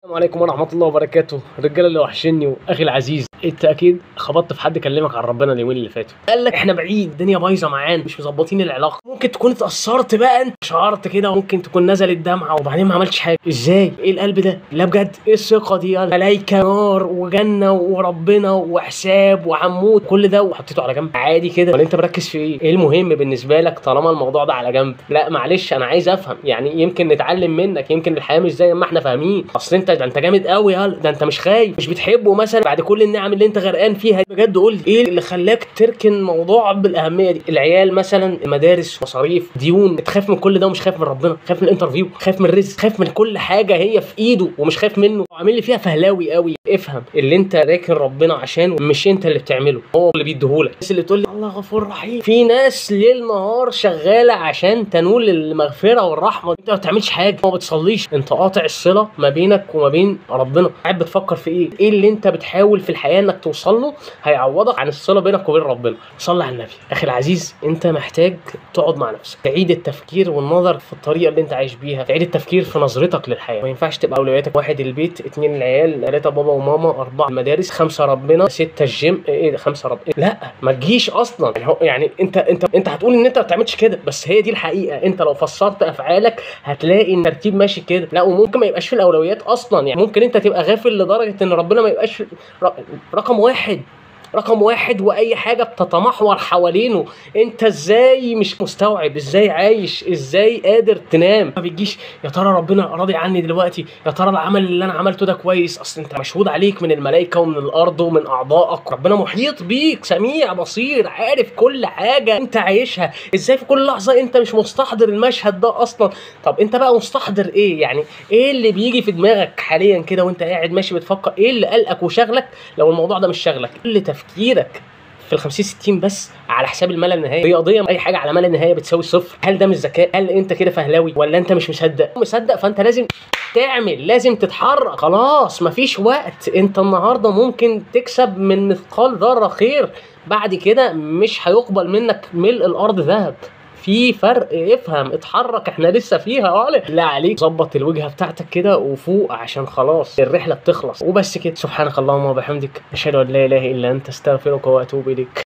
السلام عليكم ورحمة الله وبركاته الرجالة اللي وحشني واخي العزيز انت اكيد خبطت في حد كلمك عن ربنا اليومين اللي فاتوا قال لك احنا بعيد الدنيا بايظة معانا مش مظبطين العلاقة ممكن تكون اتأثرت بقى انت شعرت كده ممكن تكون نزلت دمعة وبعدين ما عملتش حاجة ازاي ايه القلب ده لا بجد ايه الثقة دي يلا ملايكة نار وجنة وربنا وحساب وعمود كل ده وحطيته على جنب عادي كده ولا انت مركز في ايه ايه المهم بالنسبة لك طالما الموضوع ده على جنب لا معلش انا عايز افهم يعني يمكن نتعلم منك يمكن الحياة مش زي ما احنا فاهمين اصل انت ده انت جامد قوي يلا ده انت مش خايف مش بتحبه مثلا بعد كل النعم اللي انت غرقان فيها بجد قول لي ايه اللي خلاك تركن موضوع بالاهميه دي العيال مثلا المدارس مصاريف ديون تخاف من كل ده ومش خايف من ربنا خايف من الانترفيو خايف من الرزق خايف من كل حاجه هي في ايده ومش خايف منه وعامل لي فيها فهلاوي قوي افهم اللي انت راكن ربنا عشانه مش انت اللي بتعمله هو اللي بيديهولك الناس اللي تقول لي الله غفور رحيم في ناس ليل نهار شغاله عشان تنول المغفره والرحمه انت ما بتعملش حاجه ما بتصليش انت قاطع الصله ما بينك وما بين ربنا قاعد بتفكر في ايه ايه اللي انت بتحاول في الحياه انك توصل له هيعوضك عن الصله بينك وبين ربنا صلي على النبي اخي العزيز انت محتاج تقعد مع نفسك تعيد التفكير والنظر في الطريقه اللي انت عايش بيها تعيد التفكير في نظرتك للحياه ما ينفعش تبقى اولوياتك واحد البيت اتنين العيال ثلاثه بابا وماما اربعه المدارس خمسه ربنا سته الجيم ايه ده خمسه رب لا ما تجيش اصلا يعني, هو يعني انت انت انت هتقول ان انت ما بتعملش كده بس هي دي الحقيقه انت لو فسرت افعالك هتلاقي ان الترتيب ماشي كده لا وممكن ما يبقاش في الاولويات اصلا يعني ممكن انت تبقى غافل لدرجه ان ربنا ما يبقاش ر- رقم واحد رقم واحد واي حاجه بتتمحور حوالينه انت ازاي مش مستوعب ازاي عايش ازاي قادر تنام ما بتجيش يا ترى ربنا راضي عني دلوقتي يا ترى العمل اللي انا عملته ده كويس اصل انت مشهود عليك من الملائكه ومن الارض ومن اعضائك ربنا محيط بيك سميع بصير عارف كل حاجه انت عايشها ازاي في كل لحظه انت مش مستحضر المشهد ده اصلا طب انت بقى مستحضر ايه يعني ايه اللي بيجي في دماغك حاليا كده وانت قاعد ماشي بتفكر ايه اللي قلقك وشغلك لو الموضوع ده مش شغلك كل تفكيرك في ال 50 60 بس على حساب الملا النهائي رياضيا اي حاجه على ملا النهائي بتساوي صفر هل ده مش ذكاء هل انت كده فهلاوي ولا انت مش مصدق مصدق فانت لازم تعمل لازم تتحرك خلاص مفيش وقت انت النهارده ممكن تكسب من مثقال ذره خير بعد كده مش هيقبل منك ملء الارض ذهب في فرق افهم اتحرك احنا لسه فيها اه لا عليك ظبط الوجهه بتاعتك كده وفوق عشان خلاص الرحله بتخلص وبس كده سبحانك اللهم وبحمدك اشهد ان لا اله الا انت استغفرك واتوب اليك